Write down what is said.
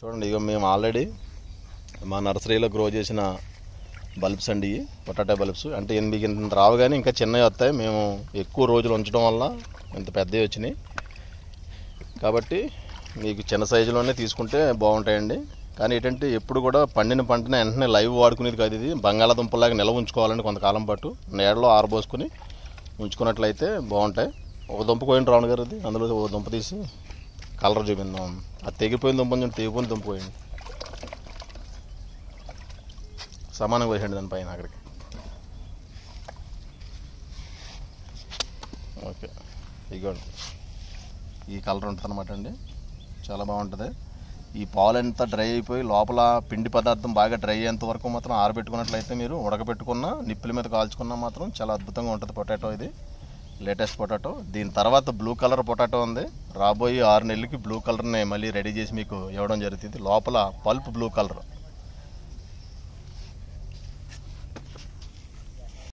చూడండి ఇక మేము ఆల్రెడీ మా నర్సరీలో గ్రో చేసిన బల్బ్స్ అండి ఇవి పొటాటో బల్బ్స్ అంటే ఎనిమిది ఇంత రావు కానీ ఇంకా చిన్నవి వస్తాయి మేము ఎక్కువ రోజులు ఉంచడం వల్ల ఇంత పెద్దవి వచ్చినాయి కాబట్టి మీకు చిన్న సైజులోనే తీసుకుంటే బాగుంటాయండి కానీ ఏంటంటే ఎప్పుడు కూడా పండిన పంటని వెంటనే లైవ్ వాడుకునేది కాదు ఇది బంగాళాదుంపలాగా నిల్వ ఉంచుకోవాలండి కొంతకాలం పాటు నీడలో ఆరబోసుకుని ఉంచుకున్నట్లయితే బాగుంటాయి ఒక దుంప కోయండి రావణ గారు అది అందులో ఒక దుంప తీసి కలర్ చూపిందాం అది తెగిపోయిన దుంప చూడండి తెగిపోయిన దుంప కోయండి సమానంగా వేసండి దాని పైన అక్కడికి ఓకే ఇదిగోండి ఈ కలర్ ఉంటుంది అనమాట అండి చాలా బాగుంటుంది ఈ పాలు అంతా డ్రై అయిపోయి లోపల పిండి పదార్థం బాగా డ్రై అయ్యేంత వరకు మాత్రం ఆరబెట్టుకున్నట్లయితే మీరు ఉడకబెట్టుకున్న నిప్పుల మీద కాల్చుకున్నా మాత్రం చాలా అద్భుతంగా ఉంటుంది పొటాటో ఇది లేటెస్ట్ పొటాటో దీని తర్వాత బ్లూ కలర్ పొటాటో ఉంది రాబోయే ఆరు నెలలకి బ్లూ కలర్ని మళ్ళీ రెడీ చేసి మీకు ఇవ్వడం జరుగుతుంది లోపల పల్ప్ బ్లూ కలర్